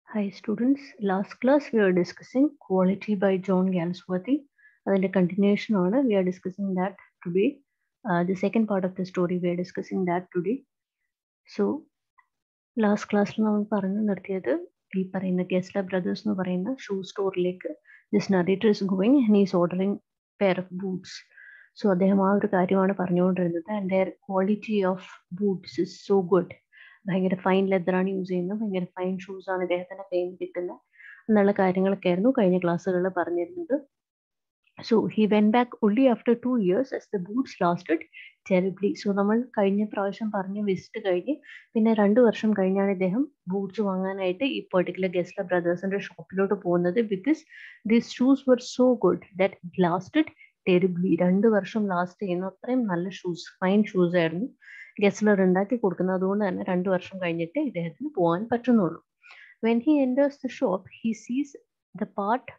Hi students, last class we were discussing Quality by John Galsworthy. അതിന്റെ continuation ആണ് we are discussing that today. Uh, the second part of the story we are discussing that today. So last ക്ലാസ്സിൽ നമ്മൾ പറഞ്ഞു നിർത്തിയത് ഈ പറയുന്ന ഗെസ്ല brothers എന്ന് പറയുന്ന ഷൂ സ്റ്റോറിലേക്ക് this narrator is going and is ordering pair of boots so അദ്ദേഹം ആ ഒരു കാര്യമാണ് പറഞ്ഞുകൊണ്ടിരുന്നത് and their quality of boots is so good ഭയങ്കര ഫൈൻ ലെതറാണ് യൂസ് ചെയ്യുന്നത് ഭയങ്കര ഫൈൻ ഷൂസ് ആണ് ഇദ്ദേഹത്തിന്റെ കയ്യിൽ കിട്ടുന്നത് എന്നുള്ള കാര്യങ്ങളൊക്കെ ആയിരുന്നു കഴിഞ്ഞ ക്ലാസ്സുകളിൽ പറഞ്ഞിരുന്നത് so he went back only after two years as the boots lasted terribly so നമ്മൾ കഴിഞ്ഞ പ്രാവശ്യം പറഞ്ഞ വിസിറ്റ് കഴിഞ്ഞ് പിന്നെ രണ്ട് വർഷം കഴിഞ്ഞാണ് ഇദ്ദേഹം ബൂട്ട്സ് വാങ്ങാനായിട്ട് ഈ പെർട്ടിക്കുലർ ഗെസ്ല ബ്രദേഴ്സിന്റെ ഷോപ്പിലോട്ട് പോകുന്നത് because this shoes were so good that it lasted terribly രണ്ട് വർഷം ലാസ്റ്റ് ചെയ്യുന്ന അത്രയും നല്ല ഷൂസ് ഫൈൻ ഷൂസ് ആയിരുന്നു ഗെസ്ലർ ഉണ്ടാക്കി കൊടുക്കുന്നത് അതുകൊണ്ട് തന്നെ രണ്ട് വർഷം കഴിഞ്ഞിട്ട് ഇദ്ദേഹത്തിന് പോകാൻ പറ്റുന്നുള്ളൂ when he enters the shop he sees the part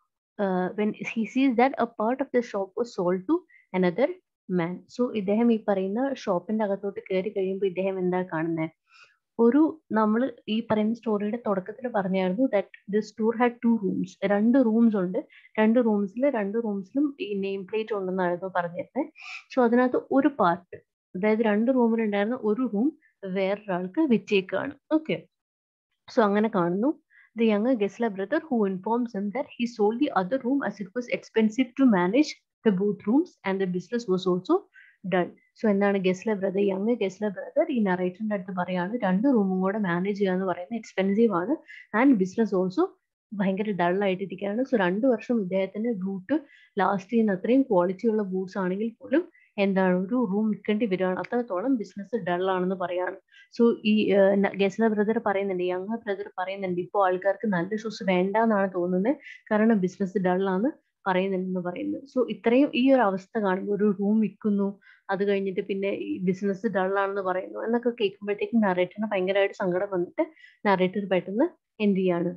when he sees that a part of the shop was sold to another man so ഇദ്ദേഹം ഈ പറയുന്ന ഷോപ്പിന്റെ അകത്തോട്ട് കയറി കഴിയുമ്പോൾ ഇദ്ദേഹം എന്താ കാണുന്നത് ഒരു നമ്മൾ ഈ പറയുന്ന സ്റ്റോറിയുടെ തുടക്കത്തിൽ പറഞ്ഞായിരുന്നു that the store had two rooms രണ്ട് റൂംസ് ഉണ്ട് രണ്ട് റൂംസിൽ രണ്ട് റൂംസിലും ഈ നെയിം പ്ലേറ്റ് ഉണ്ടെന്നായിരുന്നു പറഞ്ഞിരുന്നത് സോ അതിനകത്ത് ഒരു പാർട്ട് അതായത് രണ്ട് റൂമിലുണ്ടായിരുന്ന ഒരു റൂം വേറൊരാൾക്ക് വിറ്റേക്കാണ് ഓക്കെ സോ അങ്ങനെ കാണുന്നു the young Gessler brother who informs him that he sold the other room as it was expensive to manage the both rooms and the business was also done so എന്താണ് Gessler brother young Gessler brother ഈ നറേറ്ററിന്റെ അടുത്ത് പറയാണ് രണ്ട് റൂമും കൂടെ manage ചെയ്യുക എന്ന് പറയുന്നത് എക്സ്പെൻസീവ് ആണ് ആൻഡ് ബിസിനസ് ഓൾസോ ഭയങ്കര ഡൾ ആയിട്ടിരിക്കുകയാണ് സോ രണ്ട് വർഷം ഇദ്ദേഹത്തിന്റെ ബൂട്ട് ലാസ്റ്റ് ചെയ്യുന്ന അത്രയും ക്വാളിറ്റി ഉള്ള ബൂട്ട്സ് ആണെങ്കിൽ പോലും എന്താണ് ഒരു റൂം നിൽക്കേണ്ടി വരികയാണ് അത്രത്തോളം ബിസിനസ് ഡൾ ആണെന്ന് പറയാണ് സോ ഈ ഗെസ്ല ബ്രദർ പറയുന്നുണ്ട് യങ് ബ്രദർ പറയുന്നുണ്ട് ഇപ്പോൾ ആൾക്കാർക്ക് നല്ല ഷൂസ് വേണ്ട എന്നാണ് തോന്നുന്നത് കാരണം ബിസിനസ് ഡൾ ആണ് പറയുന്നുണ്ടെന്ന് പറയുന്നത് സോ ഇത്രയും ഈ ഒരു അവസ്ഥ കാണുമ്പോൾ ഒരു റൂം വിൽക്കുന്നു അത് കഴിഞ്ഞിട്ട് പിന്നെ ഈ ബിസിനസ് ഡൾ ആണെന്ന് പറയുന്നു എന്നൊക്കെ കേൾക്കുമ്പോഴത്തേക്കും നറേറ്ററിന് ഭയങ്കരമായിട്ട് സങ്കടം വന്നിട്ട് നറേറ്റർ പെട്ടെന്ന് എന്ത് ചെയ്യാണ്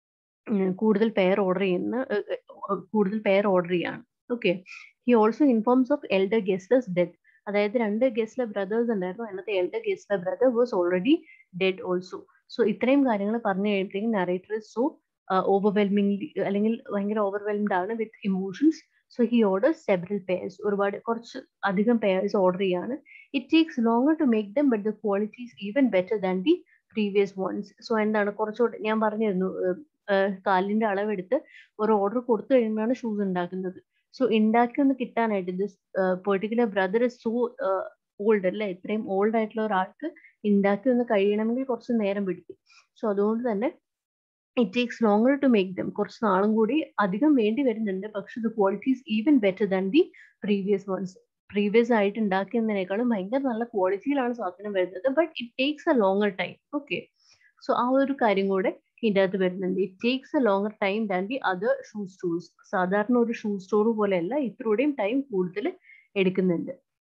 കൂടുതൽ പെയർ ഓർഡർ ചെയ്യുന്ന കൂടുതൽ പെയർ ഓർഡർ ചെയ്യാണ് okay he also informs of elder Gessler's death അതായത് രണ്ട് ഗെസ്റ്റിലെ ബ്രദേഴ്സ് ഉണ്ടായിരുന്നു അതിനകത്ത് എൽഡർ ഗെസ്റ്റിലെ brother was already dead also so ഇത്രയും കാര്യങ്ങൾ പറഞ്ഞു കഴിയുമ്പോഴത്തേക്കും നറേറ്റർ ഇസ് സോ ഓവർവെൽമിംഗ് അല്ലെങ്കിൽ ഭയങ്കര ഓവർവെൽംഡ് ആണ് with emotions so he order several pairs ഒരുപാട് കുറച്ച് അധികം പെയർസ് ഓർഡർ ചെയ്യാണ് it takes longer to make them but the quality is even better than the previous ones so എന്താണ് കുറച്ചുകൂടെ ഞാൻ പറഞ്ഞിരുന്നു കാലിന്റെ അളവെടുത്ത് ഒരു ഓർഡർ കൊടുത്തു കഴിയുമ്പോഴാണ് ഷൂസ് ഉണ്ടാക്കുന്നത് സോ ഉണ്ടാക്കി ഒന്ന് കിട്ടാനായിട്ട് this particular brother is so old അല്ലേ ഇത്രയും ഓൾഡ് ആയിട്ടുള്ള ഒരാൾക്ക് ഉണ്ടാക്കി ഒന്ന് കഴിയണമെങ്കിൽ കുറച്ച് നേരം പിടിക്കും സോ അതുകൊണ്ട് തന്നെ it takes longer to make them കുറച്ച് നാളും കൂടി അധികം വേണ്ടി വരുന്നുണ്ട് പക്ഷെ the quality is even better than the previous ones previous ആയിട്ട് ഉണ്ടാക്കിയതിനേക്കാളും ഭയങ്കര നല്ല ക്വാളിറ്റിയിലാണ് സാധനം വരുന്നത് but it takes a longer time okay so ആ ഒരു കാര്യം കൂടെ ഇതിൻ്റെ അകത്ത് വരുന്നുണ്ട് it takes a longer time than the other shoe stores സാധാരണ ഒരു ഷൂ സ്റ്റോർ പോലെയല്ല ഇത്രയും ടൈം കൂടുതൽ എടുക്കുന്നുണ്ട്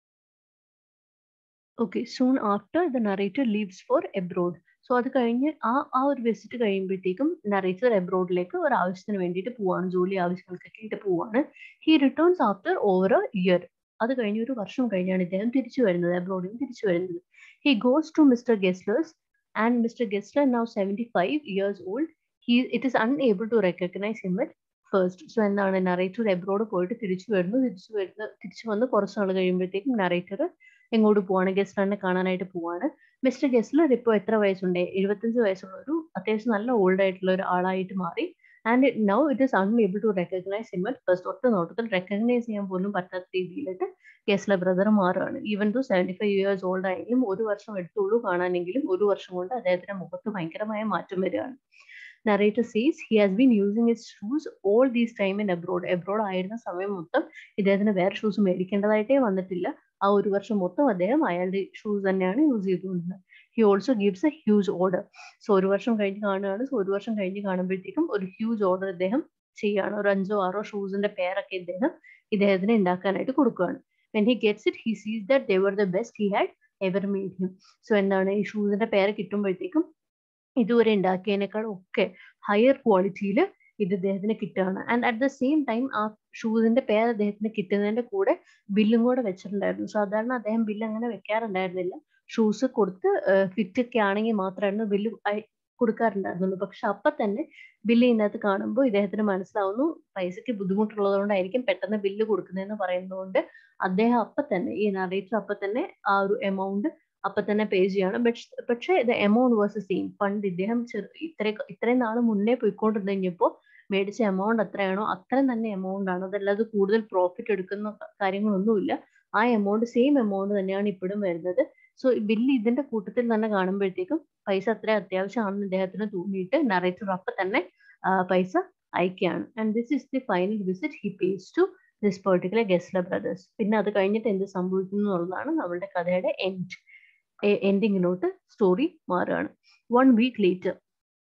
okay soon after the narrator leaves for abroad so അത് കഴിഞ്ഞ് ആ ആ ഒരു വിസിറ്റ് കഴിയുമ്പോഴത്തേക്കും നറേറ്റർ എബ്രോഡിലേക്ക് ഒരു ആവശ്യത്തിന് വേണ്ടിയിട്ട് പോവാണ് ജോലി ആവശ്യങ്ങൾക്കൊക്കെ ആയിട്ട് പോവാണ് he returns after over a year അത് കഴിഞ്ഞ് ഒരു വർഷം കഴിഞ്ഞാണ് ഇദ്ദേഹം തിരിച്ചു വരുന്നത് എബ്രോഡിൽ നിന്ന് തിരിച്ചു വരുന്നത് he goes to mister Gessler's and Mr. Gessler, now 75 years old, he it is unable to recognize him at first so എന്താണ് നറേറ്റർ എബ്രോഡ് പോയിട്ട് തിരിച്ചു വരുന്നു തിരിച്ചു വരുന്ന തിരിച്ചു വന്ന് കുറച്ച് നാൾ കഴിയുമ്പോഴത്തേക്കും നറേറ്റർ എങ്ങോട്ട് പോവാണ് ഗസ്ലറിനെ കാണാനായിട്ട് പോവാണ് മിസ്റ്റർ ഗസ്ലർ ഇപ്പോൾ എത്ര വയസ്സുണ്ട് എഴുപത്തഞ്ച് വയസ്സുള്ള ഒരു അത്യാവശ്യം നല്ല ഓൾഡ് ആയിട്ടുള്ള ഒരു ആളായിട്ട് മാറി and now it is unable to recognize him at first ഒറ്റ നോട്ടത്തിൽ റെക്കഗ്നൈസ് ചെയ്യാൻ പോലും പറ്റാത്ത രീതിയിലിട്ട് ഗസ്ല ബ്രദർ മാറുകയാണ് even to seventy five years old ആയെങ്കിലും ഒരു വർഷം എടുത്തുള്ളൂ കാണാനെങ്കിലും ഒരു വർഷം കൊണ്ട് അദ്ദേഹത്തിന്റെ മുഖത്ത് ഭയങ്കരമായ മാറ്റം വരികയാണ് narrator sees he has been using his shoes all these time in abroad abroad ആയിരുന്ന സമയം മൊത്തം ഇദ്ദേഹത്തിന് വേറെ ഷൂസ് മേടിക്കേണ്ടതായിട്ടേ വന്നിട്ടില്ല ആ ഒരു വർഷം മൊത്തം അദ്ദേഹം അയാളുടെ ഷൂസ് തന്നെയാണ് യൂസ് ചെയ്തുകൊണ്ടിരുന്നത് he also gives a huge order so ഒരു വർഷം കഴിഞ്ഞ് കാണുകയാണ് സോ ഒരു വർഷം കഴിഞ്ഞ് കാണുമ്പോഴത്തേക്കും ഒരു ഹ്യൂജ് ഓർഡർ ഇദ്ദേഹം ചെയ്യാണ് ഒരു അഞ്ചോ ആറോ ഷൂസിന്റെ പേരൊക്കെ ഇദ്ദേഹം ഇദ്ദേഹത്തിന് ഉണ്ടാക്കാനായിട്ട് കൊടുക്കുകയാണ് when he gets it he sees that they were the best he had ever made him so എന്താണ് ഈ ഷൂസിന്റെ പേര് കിട്ടുമ്പോഴത്തേക്കും ഇതുവരെ ഉണ്ടാക്കിയതിനേക്കാൾ ഒക്കെ ഹയർ ക്വാളിറ്റിയിൽ ഇത് ഇദ്ദേഹത്തിന് കിട്ടുകയാണ് and at the same time ആ ഷൂസിന്റെ പേര് അദ്ദേഹത്തിന് കിട്ടുന്നതിന്റെ കൂടെ ബില്ലും കൂടെ വെച്ചിട്ടുണ്ടായിരുന്നു സാധാരണ അദ്ദേഹം ബില്ല് അങ്ങനെ വെക്കാറുണ്ടായിരുന്നില്ല ഷൂസ് കൊടുത്ത് ഫിറ്റ് ഒക്കെ ആണെങ്കിൽ മാത്രമായിരുന്നു ബില്ല് കൊടുക്കാറുണ്ടായിരുന്നുള്ളൂ പക്ഷെ അപ്പൊ തന്നെ ബില്ല് ഇതിനകത്ത് കാണുമ്പോൾ ഇദ്ദേഹത്തിന് മനസ്സിലാവുന്നു പൈസയ്ക്ക് ബുദ്ധിമുട്ടുള്ളതുകൊണ്ടായിരിക്കും പെട്ടെന്ന് ബില്ല് കൊടുക്കുന്നതെന്ന് പറയുന്നതുകൊണ്ട് അദ്ദേഹം അപ്പൊ തന്നെ ഈ നറേറ്റർ അപ്പൊ തന്നെ ആ ഒരു എമൗണ്ട് അപ്പൊ തന്നെ പേ ചെയ്യാണ് പക്ഷേ ദ എമൗണ്ട് വാസ് സെയിം പണ്ട് ഇദ്ദേഹം ഇത്ര ഇത്രയും നാൾ മുന്നേ പോയിക്കൊണ്ടിരുന്നു കഴിഞ്ഞപ്പോൾ മേടിച്ച എമൗണ്ട് എത്രയാണോ അത്രയും തന്നെ എമൗണ്ട് ആണ് അതല്ലാതെ കൂടുതൽ പ്രോഫിറ്റ് എടുക്കുന്ന കാര്യങ്ങളൊന്നുമില്ല ആ എമൗണ്ട് സെയിം എമൗണ്ട് തന്നെയാണ് ഇപ്പോഴും വരുന്നത് സോ ബില്ല് ഇതിന്റെ കൂട്ടത്തിൽ തന്നെ കാണുമ്പോഴത്തേക്കും പൈസ അത്ര അത്യാവശ്യമാണെന്ന് ഇദ്ദേഹത്തിന് തോന്നിയിട്ട് നറേറ്റർ അപ്പൊ തന്നെ പൈസ അയക്കുകയാണ് and this is the final visit he pays to this particular Gessler brothers പിന്നെ അത് കഴിഞ്ഞിട്ട് എന്ത് സംഭവിക്കുന്നു എന്നുള്ളതാണ് നമ്മളുടെ കഥയുടെ എൻഡ് എൻഡിങ്ങിലോട്ട് സ്റ്റോറി മാറുകയാണ് വൺ വീക്ക് ലേറ്റർ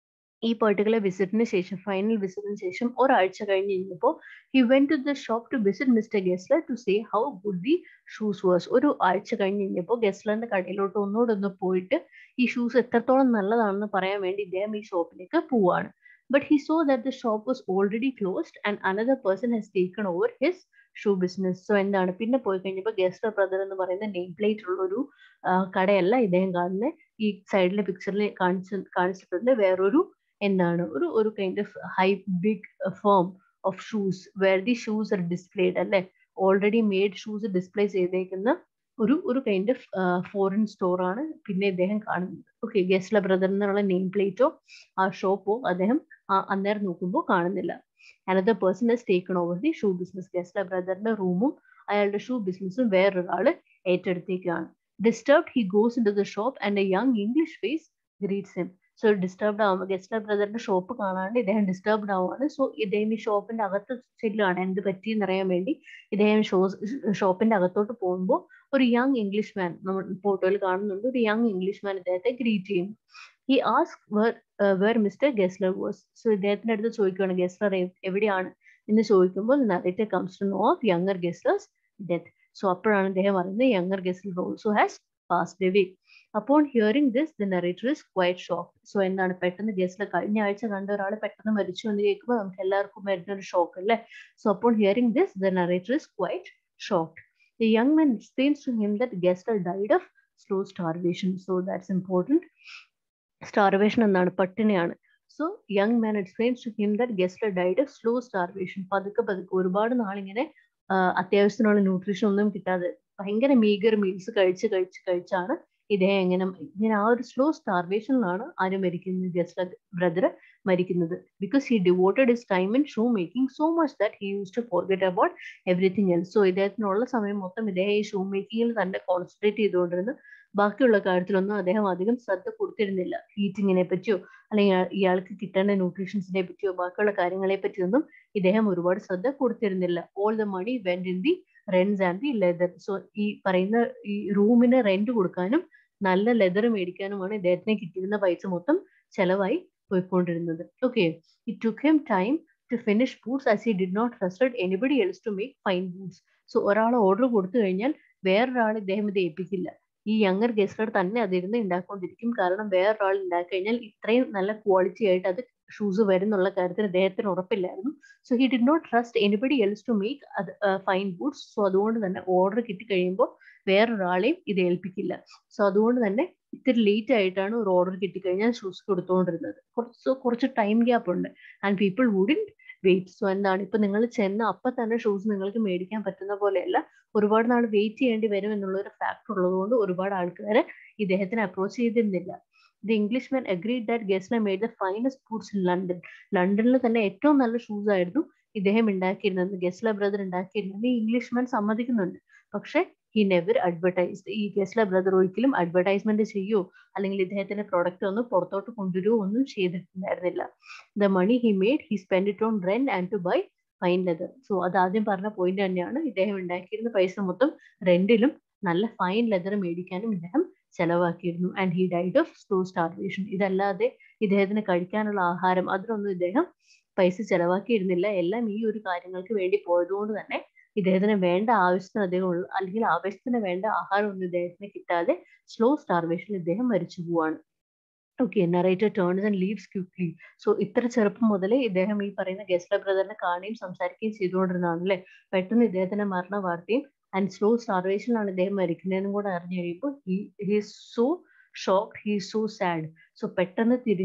ഈ പെർട്ടിക്കുലർ വിസിറ്റിന് ശേഷം ഫൈനൽ വിസിറ്റിന് ശേഷം ഒരാഴ്ച കഴിഞ്ഞ് കഴിഞ്ഞപ്പോൾ he went to the shop to visit mister Gessler to say how good the shoes was ഒരു ആഴ്ച കഴിഞ്ഞ് കഴിഞ്ഞപ്പോൾ ഗെസ്ലറിന്റെ കടയിലോട്ട് ഒന്നുകൂടെ ഒന്ന് പോയിട്ട് ഈ ഷൂസ് എത്രത്തോളം നല്ലതാണെന്ന് പറയാൻ വേണ്ടി ഇദ്ദേഹം ഈ ഷോപ്പിലേക്ക് പോവാണ് but he saw that the shop was already closed and another person has taken over his shoe business so എന്താണ് പിന്നെ പോയി കഴിഞ്ഞപ്പോൾ ഗെസ്റ്റർ ബ്രദർ എന്ന് പറയുന്ന നെയിം പ്ലേറ്റ് ഉള്ള ഒരു കടയല്ല ഇദ്ദേഹം കാണുന്നത് ഈ സൈഡിലെ പിക്ചറിൽ കാണിച്ച കാണിച്ചിട്ടുണ്ട് വേറൊരു എന്താണ് ഒരു ഒരു kind of high big form of shoes where the shoes are displayed അല്ലെ ഓൾറെഡി മെയ്ഡ് ഷൂസ് ഡിസ്പ്ലേ ചെയ്തേക്കുന്ന ഒരു ഒരു കൈൻഡ് ഓഫ് ഫോറിൻ സ്റ്റോർ ആണ് പിന്നെ ഇദ്ദേഹം കാണുന്നത് ഓക്കെ ഗെസ്ല ബ്രദർ എന്നുള്ള നെയിം പ്ലേറ്റോ ആ ഷോപ്പോ അദ്ദേഹം അന്നേരം നോക്കുമ്പോൾ കാണുന്നില്ല another person has taken over the shoe business Gessler ബ്രദറിന്റെ റൂമും അയാളുടെ ഷൂ ബിസിനസ്സും വേറൊരാള് ഏറ്റെടുത്തേക്കാണ് disturbed he goes into the shop and a young English face greets him so disturbed ആവുമ്പോൾ ഗസ്റ്റ് ബ്രദറിന്റെ ഷോപ്പ് കാണാണ്ട് ഇദ്ദേഹം ഡിസ്റ്റർബ്ഡ് ആവുകയാണ് സോ ഇദ്ദേഹം ഈ ഷോപ്പിന്റെ അകത്ത് ചെല്ലുകയാണ് എന്ത് പറ്റിയെന്ന് അറിയാൻ വേണ്ടി ഇദ്ദേഹം ഷോസ് ഷോപ്പിന്റെ അകത്തോട്ട് പോകുമ്പോൾ ഒരു യങ് ഇംഗ്ലീഷ് മാൻ നമ്മൾ ഫോട്ടോയിൽ കാണുന്നുണ്ട് ഒരു യങ് ഇംഗ്ലീഷ് മാൻ ഇദ്ദേഹത്തെ ഗ്രീറ്റ് ചെയ്യുന്നു he ask where where mister Gessler was so ഇദ്ദേഹത്തിന്റെ അടുത്ത് ചോദിക്കുകയാണ് ഗെസ്ലർ എവിടെയാണ് എന്ന് ചോദിക്കുമ്പോൾ narrator comes to know of younger Gessler's death so അപ്പോഴാണ് ഇദ്ദേഹം പറയുന്നത് younger Gessler also has passed away അപ്പോൾ hearing this the narrator is quite shock so എന്താണ് പെട്ടെന്ന് ഗസ്റ്റിൽ കഴിഞ്ഞ ആഴ്ച കണ്ട ഒരാൾ പെട്ടെന്ന് മരിച്ചു എന്ന് കേൾക്കുമ്പോൾ നമുക്ക് എല്ലാവർക്കും വരുന്ന ഒരു ഷോക്ക് അല്ലേ സോ അപ്പോൾ hearing this the narrator is quite shock the young man explains to him that guest died of slow starvation so that's important starvation എന്താണ് പട്ടിണിയാണ് so young man explains to him that guest died of slow starvation പതുക്കെ പതുക്കെ ഒരുപാട് നാളിങ്ങനെ അത്യാവശ്യത്തിനുള്ള nutrition ഒന്നും കിട്ടാതെ ഭയങ്കര meagre meals കഴിച്ച് കഴിച്ച് കഴിച്ചാണ് ഇദ്ദേഹം എങ്ങനെ ഇങ്ങനെ ആ ഒരു സ്ലോ സ്റ്റാർവേഷനിലാണ് ആര് മരിക്കുന്നത് ജസ്റ്റ് ബ്രദർ മരിക്കുന്നത് because he devoted his time in shoe making so much that he use to forget about everything else so ഇദ്ദേഹത്തിനുള്ള സമയം മൊത്തം ഇദ്ദേഹം ഈ ഷൂ മേക്കിങ്ങിൽ തന്നെ കോൺസെൻട്രേറ്റ് ചെയ്തുകൊണ്ടിരുന്നു ബാക്കിയുള്ള കാര്യത്തിലൊന്നും അദ്ദേഹം അധികം ശ്രദ്ധ കൊടുത്തിരുന്നില്ല ഹീറ്റിങ്ങിനെ പറ്റിയോ അല്ലെങ്കിൽ ഇയാൾക്ക് കിട്ടേണ്ട ന്യൂട്രീഷൻസിനെ പറ്റിയോ ബാക്കിയുള്ള കാര്യങ്ങളെ പറ്റിയൊന്നും ഇദ്ദേഹം ഒരുപാട് ശ്രദ്ധ കൊടുത്തിരുന്നില്ല all the money went in the rents and the leather so ഈ പറയുന്ന ഈ റൂമിന് റെന്റ് കൊടുക്കാനും നല്ല ലെതർ മേടിക്കാനുമാണ് ഇദ്ദേഹത്തിന് കിട്ടിയിരുന്ന പൈസ മൊത്തം ചെലവായി പോയിക്കൊണ്ടിരുന്നത് okay it took him time to finish boots as he did not trusted anybody else to make fine boots so ഒരാൾ ഓർഡർ കൊടുത്തു കഴിഞ്ഞാൽ വേറൊരാൾ ഇദ്ദേഹം ഇത് ഏൽപ്പിക്കില്ല ഈ യങ്ങർ ഗസ്റ്റിനോട് തന്നെ അതിരുന്ന് ഉണ്ടാക്കിക്കൊണ്ടിരിക്കും കാരണം വേറൊരാൾ ഉണ്ടാക്കി കഴിഞ്ഞാൽ ഇത്രയും നല്ല ക്വാളിറ്റി ആയിട്ട് അത് ഷൂസ് വരുന്നുള്ള കാര്യത്തിൽ അദ്ദേഹത്തിന് ഉറപ്പില്ലായിരുന്നു so he did not trust anybody else to make അത് ഫൈൻ ബൂട്ട്സ് സോ അതുകൊണ്ട് തന്നെ ഓർഡർ കിട്ടിക്കഴിയുമ്പോൾ വേറൊരാളെയും ഇത് ഏൽപ്പിക്കില്ല സോ അതുകൊണ്ട് തന്നെ ഇത്തിരി ലേറ്റ് ആയിട്ടാണ് ഒരു ഓർഡർ കിട്ടിക്കഴിഞ്ഞാൽ ഷൂസ് കൊടുത്തുകൊണ്ടിരുന്നത് കുറച്ച് കുറച്ച് ടൈം ഗ്യാപ്പ് ഉണ്ട് and people wouldn't wait so എന്താണ് ഇപ്പൊ നിങ്ങൾ ചെന്ന അപ്പൊ തന്നെ ഷൂസ് നിങ്ങൾക്ക് മേടിക്കാൻ പറ്റുന്ന പോലെയല്ല ഒരുപാട് നാൾ വെയിറ്റ് ചെയ്യേണ്ടി വരും എന്നുള്ള ഒരു ഫാക്ടർ ഉള്ളതുകൊണ്ട് ഒരുപാട് ആൾക്കാർ ഇദ്ദേഹത്തിനെ അപ്രോച്ച് ചെയ്തിരുന്നില്ല the English man agreed that Gessler made the finest sports in London ലണ്ടനിൽ തന്നെ ഏറ്റവും നല്ല ഷൂസ് ആയിരുന്നു ഇദ്ദേഹം ഉണ്ടാക്കിയിരുന്നത് ഗസ്ല ബ്രദർ ഉണ്ടാക്കിയിരുന്നത് ഈ ഇംഗ്ലീഷ് മാൻ സമ്മതിക്കുന്നുണ്ട് പക്ഷെ ഹി നെവർ അഡ്വർടൈസ്ഡ് ഈ ഗസ്ല ബ്രദർ ഒരിക്കലും അഡ്വർടൈസ്മെന്റ് ചെയ്യോ അല്ലെങ്കിൽ ഇദ്ദേഹത്തിന്റെ പ്രൊഡക്റ്റ് ഒന്നും പുറത്തോട്ട് കൊണ്ടുവരുമോ ഒന്നും ചെയ്തിട്ടുണ്ടായിരുന്നില്ല the money he made he spend it on rent and to buy fine leather so അത് ആദ്യം പറഞ്ഞ പോയിന്റ് തന്നെയാണ് ഇദ്ദേഹം ഉണ്ടാക്കിയിരുന്ന പൈസ മൊത്തം റെന്റിലും നല്ല ഫൈൻ ലെതർ മേടിക്കാനും ഇദ്ദേഹം ചെലവാക്കിയിരുന്നു and he died of slow starvation ഇതല്ലാതെ ഇദ്ദേഹത്തിന് കഴിക്കാനുള്ള ആഹാരം അതിനൊന്നും ഇദ്ദേഹം പൈസ ചെലവാക്കിയിരുന്നില്ല എല്ലാം ഈ ഒരു കാര്യങ്ങൾക്ക് വേണ്ടി പോയതുകൊണ്ട് തന്നെ ഇദ്ദേഹത്തിന് വേണ്ട ആവശ്യത്തിന് അദ്ദേഹം ഉള്ള അല്ലെങ്കിൽ ആവശ്യത്തിന് വേണ്ട ആഹാരം ഒന്നും ഇദ്ദേഹത്തിന് കിട്ടാതെ സ്ലോ സ്റ്റാർവേഷനിൽ ഇദ്ദേഹം മരിച്ചു പോവാണ് okay narrator turns and leaves quickly so ഇത്ര ചെറുപ്പം മുതലേ ഇദ്ദേഹം ഈ പറയുന്ന ഗസ്ല ബ്രദറിനെ കാണുകയും സംസാരിക്കുകയും ചെയ്തുകൊണ്ടിരുന്നതാണ് അല്ലേ പെട്ടെന്ന് ഇദ്ദേഹത്തിന്റെ മരണ വാർത്തയും ആൻഡ് സ്ലോ സ്റ്റാർവേഷനിലാണ് ഇദ്ദേഹം മരിക്കുന്നതെന്നും കൂടെ അറിഞ്ഞു കഴിയുമ്പോൾ he he so shock he so sad so പെട്ടെന്ന് തിരിഞ്ഞ്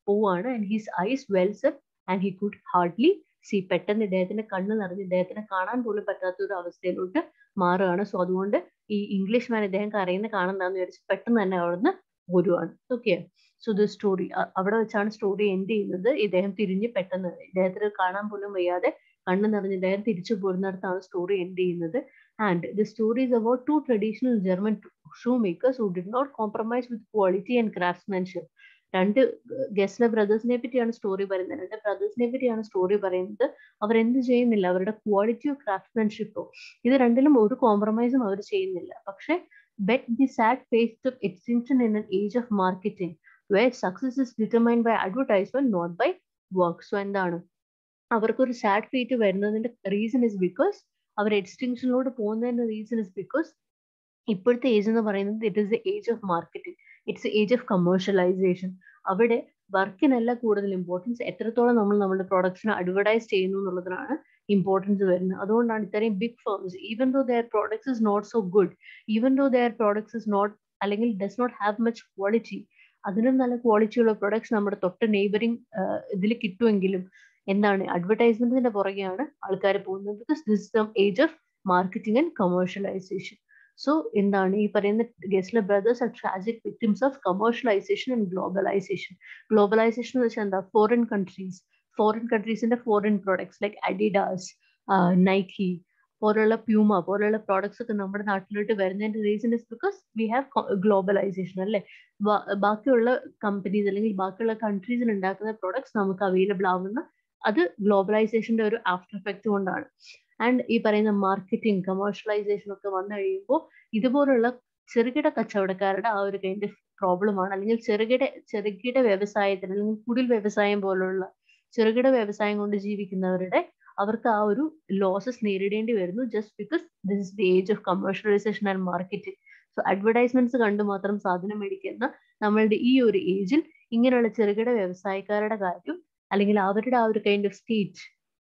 പോവാണ് and his eyes wells and he could hardly see പെട്ടെന്ന് ഇദ്ദേഹത്തിന്റെ കണ്ണ് നിറഞ്ഞ് ഇദ്ദേഹത്തിനെ കാണാൻ പോലും പറ്റാത്ത ഒരു അവസ്ഥയിലോട്ട് മാറുകയാണ് സോ അതുകൊണ്ട് ഈ ഇംഗ്ലീഷ് മാൻ ഇദ്ദേഹം കരയുന്ന കാണണ്ടെന്ന് വിചാരിച്ച് പെട്ടെന്ന് തന്നെ അവിടുന്ന് പോരുവാണ് ഓക്കെ സോ ദ സ്റ്റോറി അവിടെ വെച്ചാണ് സ്റ്റോറി എൻഡ് ചെയ്യുന്നത് ഇദ്ദേഹം തിരിഞ്ഞ് പെട്ടെന്ന് ഇദ്ദേഹത്തിന് കാണാൻ പോലും വയ്യാതെ കണ്ണ് നിറഞ്ഞ് ഇദ്ദേഹം തിരിച്ചു പോരുന്നിടത്താണ് സ്റ്റോറി എൻഡ് ചെയ്യുന്നത് and the story is about two traditional German shoe makers who did not compromise with quality and craftsmanship രണ്ട് ഗസ്ല ബ്രദേഴ്സിനെ പറ്റിയാണ് സ്റ്റോറി പറയുന്നത് രണ്ട് ബ്രദേഴ്സിനെ പറ്റിയാണ് സ്റ്റോറി പറയുന്നത് അവർ എന്ത് ചെയ്യുന്നില്ല അവരുടെ ക്വാളിറ്റിയോ ക്രാഫ്റ്റ്സ്മാൻഷിപ്പോ ഇത് രണ്ടിലും ഒരു കോംപ്രമൈസും അവർ ചെയ്യുന്നില്ല പക്ഷെ but the sad face of extinction in an age of marketing where success is determined by advertisement not by work so എന്താണ് അവർക്കൊരു സാഡ് ഫീറ്റ് വരുന്നതിന്റെ റീസൺ ഇസ് ബിക്കോസ് അവർ എക്സ്റ്റിങ്ഷനിലോട്ട് പോകുന്നതിന്റെ റീസൺ ഇസ് ബിക്കോസ് ഇപ്പോഴത്തെ ഏജ് എന്ന് പറയുന്നത് it is the age of marketing it's age of commercialization അവിടെ വർക്കിനല്ല കൂടുതൽ ഇമ്പോർട്ടൻസ് എത്രത്തോളം നമ്മൾ നമ്മുടെ പ്രൊഡക്ട്സിനെ അഡ്വർടൈസ് ചെയ്യുന്നു എന്നുള്ളതിനാണ് ഇമ്പോർട്ടൻസ് വരുന്നത് അതുകൊണ്ടാണ് ഇത്രയും big firms even though their products is not so good even though their products is not അല്ലെങ്കിൽ does not have much quality അതിനും നല്ല ക്വാളിറ്റിയുള്ള പ്രൊഡക്ട്സ് നമ്മുടെ തൊട്ട് നെയ്ബറിങ് ഇതിൽ കിട്ടുമെങ്കിലും എന്താണ് അഡ്വർടൈസ്മെന്റിന്റെ പുറകെയാണ് ആൾക്കാർ പോകുന്നത് because this the age of marketing and commercialization so എന്താണ് ഈ പറയുന്ന Gessler brothers are tragic victims of commercialization and globalization globalization എന്ന് വെച്ചാൽ എന്താ ഫോറിൻ കൺട്രീസ് ഫോറിൻ കൺട്രീസിന്റെ foreign products like Adidas Nike പോലുള്ള പ്യൂമ പോലുള്ള പ്രോഡക്ട്സ് ഒക്കെ നമ്മുടെ നാട്ടിലോട്ട് വരുന്നതിന്റെ reason is because we have globalization അല്ലെ ബാക്കിയുള്ള കമ്പനീസ് അല്ലെങ്കിൽ ബാക്കിയുള്ള കൺട്രീസിൽ ഉണ്ടാക്കുന്ന പ്രോഡക്ട്സ് നമുക്ക് അവൈലബിൾ ആവുന്ന അത് ഗ്ലോബലൈസേഷന്റെ ഒരു ആഫ്റ്റർ എഫക്റ്റ് കൊണ്ടാണ് ആൻഡ് ഈ പറയുന്ന മാർക്കറ്റിംഗ് കമേഴ്ഷ്യലൈസേഷൻ ഒക്കെ വന്നു കഴിയുമ്പോൾ ഇതുപോലുള്ള ചെറുകിട കച്ചവടക്കാരുടെ ആ ഒരു കൈൻഡ് ഓഫ് പ്രോബ്ലമാണ് അല്ലെങ്കിൽ ചെറുകിട ചെറുകിട വ്യവസായത്തിന് അല്ലെങ്കിൽ കുടിൽ വ്യവസായം പോലുള്ള ചെറുകിട വ്യവസായം കൊണ്ട് ജീവിക്കുന്നവരുടെ അവർക്ക് ആ ഒരു ലോസസ് നേരിടേണ്ടി വരുന്നു just because this is the age of commercialization and marketing so advertisements കണ്ട് മാത്രം സാധനം മേടിക്കുന്ന നമ്മളുടെ ഈ ഒരു ഏജിൽ ഇങ്ങനെയുള്ള ചെറുകിട വ്യവസായക്കാരുടെ കാര്യം അല്ലെങ്കിൽ അവരുടെ ആ ഒരു കൈൻഡ് ഓഫ് സ്റ്റേറ്റ്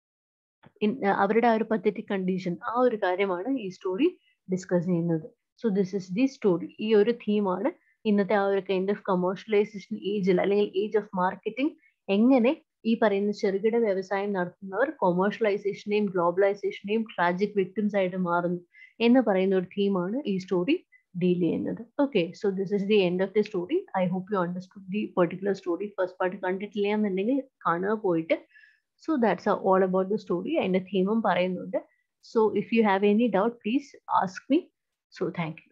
അവരുടെ ആ ഒരു പത്തറ്റിക് കണ്ടീഷൻ ആ ഒരു കാര്യമാണ് ഈ സ്റ്റോറി ഡിസ്കസ് ചെയ്യുന്നത് so this is the story ഈ ഒരു തീമാണ് ഇന്നത്തെ ആ ഒരു കൈൻഡ് ഓഫ് കമേഴ്ഷ്യലൈസേഷൻ ഏജിൽ അല്ലെങ്കിൽ ഏജ് ഓഫ് മാർക്കറ്റിംഗ് എങ്ങനെ ഈ പറയുന്ന ചെറുകിട വ്യവസായം നടത്തുന്നവർ കൊമേഴ്ഷ്യലൈസേഷനെയും ഗ്ലോബലൈസേഷനെയും ട്രാജിക് വിക്ടിംസ് ആയിട്ട് മാറുന്നു എന്ന് പറയുന്ന ഒരു തീമാണ് ഈ സ്റ്റോറി ഡീൽ ചെയ്യുന്നത് okay so this is the end of the story I hope you understood the particular story first part കണ്ടിട്ടില്ല എന്നുണ്ടെങ്കിൽ കാണുക പോയിട്ട് so that's all about the story അതിന്റെ തീമും പറയുന്നുണ്ട് so if you have any doubt please ask me so thank U